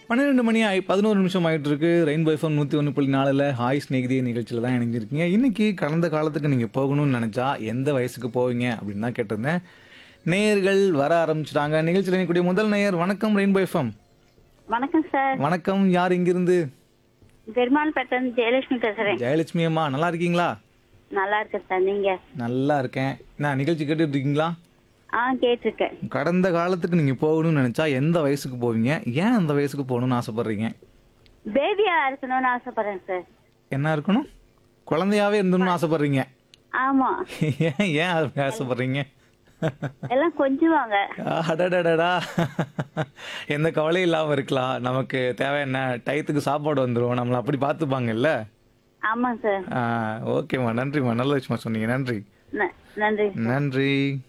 பன்னிரெண்டு மணி ஆகி பதினோரு நிமிஷம் ஆயிட்டு இருக்கு ரெயின்போ எஃப்எம் நூற்றி ஒன்று புள்ளி நாலில் ஹாய் ஸ்நேகிதி நிகழ்ச்சியில் தான் இணைஞ்சிருக்கீங்க இன்னைக்கு கடந்த காலத்துக்கு நீங்கள் போகணும்னு நினச்சா எந்த வயசுக்கு போவீங்க அப்படின்னு தான் கேட்டிருந்தேன் நேயர்கள் வர ஆரம்பிச்சிட்டாங்க நிகழ்ச்சியில் இணையக்கூடிய முதல் நேயர் வணக்கம் ரெயின்போ எஃப்எம் வணக்கம் சார் வணக்கம் யார் இங்கிருந்து பெருமாள் பேட்டன் ஜெயலட்சுமி பேசுறேன் ஜெயலட்சுமி அம்மா நல்லா இருக்கீங்களா நல்லா இருக்கேன் சார் நீங்க நல்லா இருக்கேன் நான் நிகழ்ச்சி கேட்டுட்டு இருக்கீங்களா ஆ கேட்டிருக்கேன் கடந்த காலத்துக்கு நீங்கள் போகணும்னு நினச்சா எந்த வயசுக்கு போவீங்க ஏன் அந்த வயசுக்கு போகணும்னு ஆசைப்படுறீங்க பேபியா இருக்கணும்னு ஆசைப்படுறேன் சார் என்ன இருக்கணும் குழந்தையாவே இருந்தணும்னு ஆசைப்படுறீங்க ஆமா ஏன் ஏன் அது ஆசைப்படுறீங்க எல்லாம் கொஞ்சுவாங்க அடடடடா எந்த கவலையும் இல்லாமல் இருக்கலாம் நமக்கு தேவை என்ன டயத்துக்கு சாப்பாடு வந்துடும் நம்மளை அப்படி பார்த்துப்பாங்கல்ல ஆமா சார் ஓகேம்மா நன்றிம்மா நல்ல விஷயமா சொன்னீங்க நன்றி ந- நன்றி நன்றி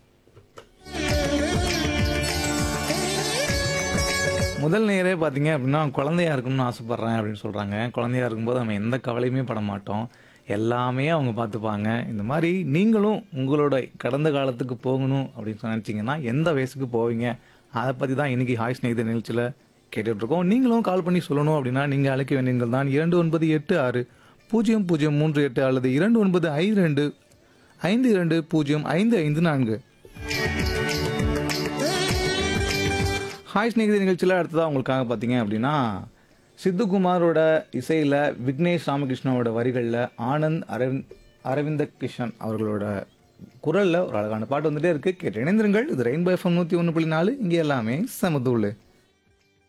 முதல் நேரே பார்த்தீங்க அப்படின்னா குழந்தையா இருக்கணும்னு ஆசைப்பட்றேன் அப்படின்னு சொல்கிறாங்க குழந்தையா இருக்கும்போது நம்ம எந்த கவலையுமே பட மாட்டோம் எல்லாமே அவங்க பார்த்துப்பாங்க இந்த மாதிரி நீங்களும் உங்களோட கடந்த காலத்துக்கு போகணும் அப்படின்னு நினச்சிங்கன்னா எந்த வயசுக்கு போவீங்க அதை பற்றி தான் இன்னைக்கு ஹாய் ஸ்நேகித நிகழ்ச்சியில் கேட்டுட்ருக்கோம் நீங்களும் கால் பண்ணி சொல்லணும் அப்படின்னா நீங்கள் அழைக்க வேண்டியங்கள் தான் இரண்டு ஒன்பது எட்டு ஆறு பூஜ்ஜியம் பூஜ்ஜியம் மூன்று எட்டு அல்லது இரண்டு ஒன்பது ஐந்து ரெண்டு ஐந்து இரண்டு பூஜ்ஜியம் ஐந்து ஐந்து நான்கு ஹாய் ஸ்நேகிதி நிகழ்ச்சியில் அடுத்ததாக உங்களுக்காக பார்த்தீங்க அப்படின்னா சித்துகுமாரோட இசையில் விக்னேஷ் ராமகிருஷ்ணாவோட வரிகளில் ஆனந்த் அரவிந்த் அரவிந்த கிருஷ்ணன் அவர்களோட குரலில் ஒரு அழகான பாட்டு வந்துட்டே இருக்கு கேட்டு இணைந்திருங்கள் இது ரெயின்போ எஃப்எம் நூற்றி ஒன்று புள்ளி நாலு இங்கே எல்லாமே சமதூள்